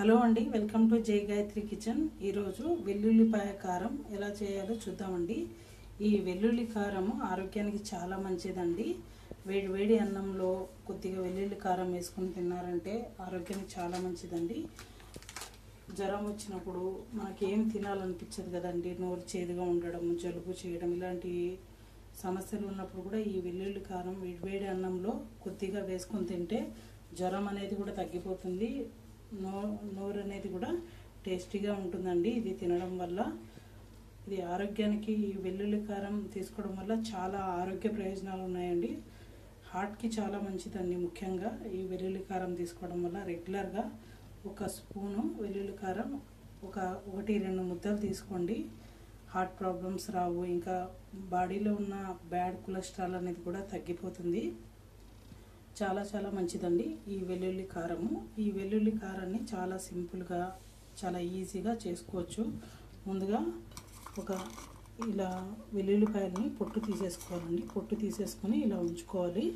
hello అండి welcome to జై Gayatri kitchen ఈరోజు వెల్లుల్లిపాయ కారం ఎలా చేయాలో చూద్దామండి ఈ వెల్లుల్లి కారం ఆరోగ్యానికి చాలా మంచిదండి వేడి వేడి అన్నంలో కొద్దిగా వెల్లుల్లి కారం వేసుకొని తిన్నారంటే ఆరోగ్యానికి చాలా మంచిదండి జ్వరం వచ్చినప్పుడు మనకి ఏం తినాలనిపించదు కదండి నోరు చేదుగా ఉండడం జలుబు చేయడం ఇలాంటి సమస్యలు ఉన్నప్పుడు కూడా ఈ వెల్లుల్లి కారం వేడివేడి అన్నంలో కొద్దిగా వేసుకొని తింటే జ్వరం అనేది కూడా తగ్గిపోతుంది నో నోరు అనేది కూడా టేస్టీగా ఉంటుందండి ఇది తినడం వల్ల ఇది ఆరోగ్యానికి ఈ వెల్లుల్లి కారం తీసుకోవడం వల్ల చాలా ఆరోగ్య ప్రయోజనాలు ఉన్నాయండి హార్ట్కి చాలా మంచిదండి ముఖ్యంగా ఈ వెల్లుల్లి కారం తీసుకోవడం వల్ల రెగ్యులర్గా ఒక స్పూను వెల్లుల్లి కారం ఒక ఒకటి రెండు ముద్దలు తీసుకోండి హార్ట్ ప్రాబ్లమ్స్ రావు ఇంకా బాడీలో ఉన్న బ్యాడ్ కొలెస్ట్రాల్ అనేది కూడా తగ్గిపోతుంది చాలా చాలా మంచిదండి ఈ వెల్లుల్లి కారము ఈ వెల్లుల్లి కారాన్ని చాలా సింపుల్గా చాలా ఈజీగా చేసుకోవచ్చు ముందుగా ఒక ఇలా వెల్లుల్లిపాయలని పొట్టు తీసేసుకోవాలండి పొట్టు తీసేసుకొని ఇలా ఉంచుకోవాలి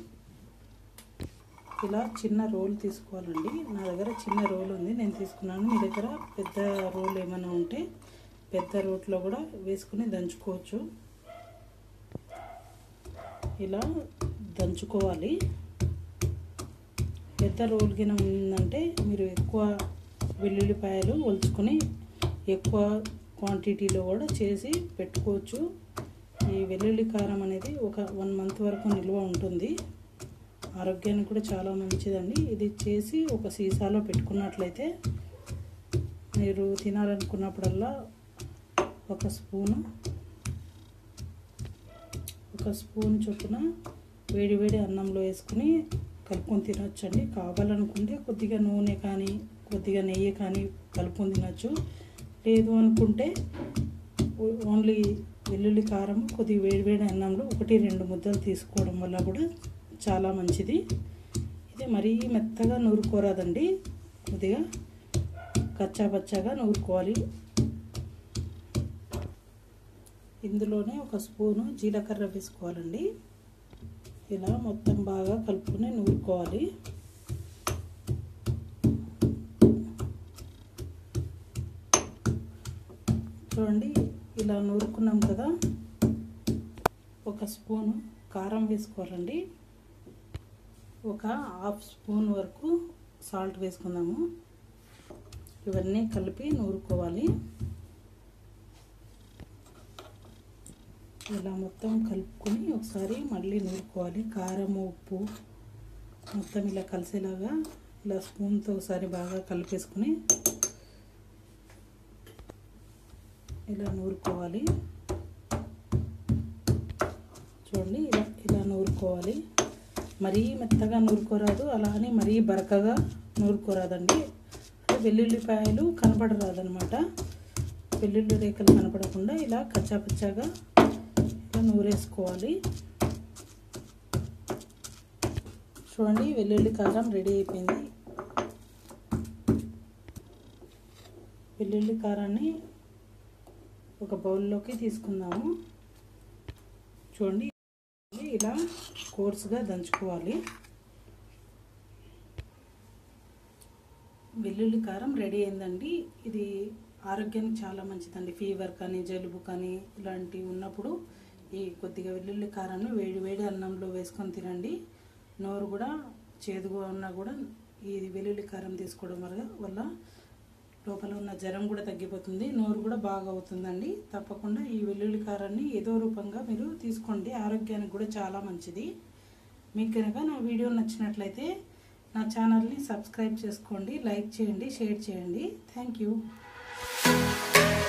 ఇలా చిన్న రోల్ తీసుకోవాలండి నా దగ్గర చిన్న రోల్ ఉంది నేను తీసుకున్నాను మీ దగ్గర పెద్ద రోల్ ఏమైనా ఉంటే పెద్ద రోట్లో కూడా వేసుకుని దంచుకోవచ్చు ఇలా దంచుకోవాలి పెద్ద రోల్ గిన ఉందంటే మీరు ఎక్కువ వెల్లుల్లిపాయలు ఒలుచుకొని ఎక్కువ క్వాంటిటీలో కూడా చేసి పెట్టుకోవచ్చు ఈ వెల్లుల్లి కారం అనేది ఒక వన్ మంత్ వరకు నిల్వ ఉంటుంది ఆరోగ్యానికి కూడా చాలా మంచిదండి ఇది చేసి ఒక సీసాలో పెట్టుకున్నట్లయితే మీరు తినాలనుకున్నప్పుడల్లా ఒక స్పూను ఒక స్పూన్ చొప్పున వేడి వేడి అన్నంలో వేసుకుని కలుపుకొని తినొచ్చండి కావాలనుకుంటే కొద్దిగా నూనె కానీ కొద్దిగా నెయ్యి కానీ కలుపుకొని తినచ్చు లేదు అనుకుంటే ఓన్లీ వెల్లుల్లి కారం కొద్దిగా వేడి వేడి అన్నంలో ఒకటి రెండు ముద్దలు తీసుకోవడం వల్ల కూడా చాలా మంచిది ఇది మరీ మెత్తగా నూరుకోరాదండి కొద్దిగా కచ్చా పచ్చాగా నూరుకోవాలి ఇందులోనే ఒక స్పూను జీలకర్ర వేసుకోవాలండి ఇలా మొత్తం బాగా కలుపుకొని నూరుకోవాలి చూడండి ఇలా నూరుకున్నాం కదా ఒక స్పూను కారం వేసుకోవాలండి ఒక హాఫ్ స్పూన్ వరకు సాల్ట్ వేసుకుందాము ఇవన్నీ కలిపి నూరుకోవాలి ఇలా మొత్తం కలుపుకొని ఒకసారి మళ్ళీ నూరుకోవాలి కారం ఉప్పు మొత్తం ఇలా కలిసేలాగా ఇలా స్పూన్తో ఒకసారి బాగా కలిపేసుకొని ఇలా నూరుకోవాలి చూడండి ఇలా ఇలా నూరుకోవాలి మరీ మెత్తగా నూరుకోరాదు అలా అని మరీ బరకగా నూరుకోరాదండి అంటే వెల్లుల్లిపాయలు కనపడరాదనమాట వెల్లుల్లి రేఖలు కనపడకుండా ఇలా కచ్చాపచ్చాగా ఇలా నూరేసుకోవాలి చూడండి వెల్లుల్లి కారం రెడీ అయిపోయింది వెల్లుల్లి కారాన్ని ఒక బౌల్లోకి తీసుకుందాము చూడండి ఇలా కోర్సుగా దంచుకోవాలి వెల్లుల్లి కారం రెడీ అయిందండి ఇది ఆరోగ్యానికి చాలా మంచిదండి ఫీవర్ కానీ జలుబు కానీ ఇలాంటివి ఉన్నప్పుడు ఈ కొద్దిగా వెల్లుల్లి కారాన్ని వేడి వేడి అన్నంలో వేసుకొని తినండి నోరు కూడా చేదుగా ఉన్నా కూడా ఈ వెల్లుల్లి కారం తీసుకోవడం వల్ల వల్ల లోపల ఉన్న జ్వరం కూడా తగ్గిపోతుంది నోరు కూడా బాగా అవుతుందండి తప్పకుండా ఈ వెల్లుల్లి కారాన్ని ఏదో రూపంగా మీరు తీసుకోండి ఆరోగ్యానికి కూడా చాలా మంచిది మీకు కనుక నా వీడియో నచ్చినట్లయితే నా ఛానల్ని సబ్స్క్రైబ్ చేసుకోండి లైక్ చేయండి షేర్ చేయండి థ్యాంక్ యూ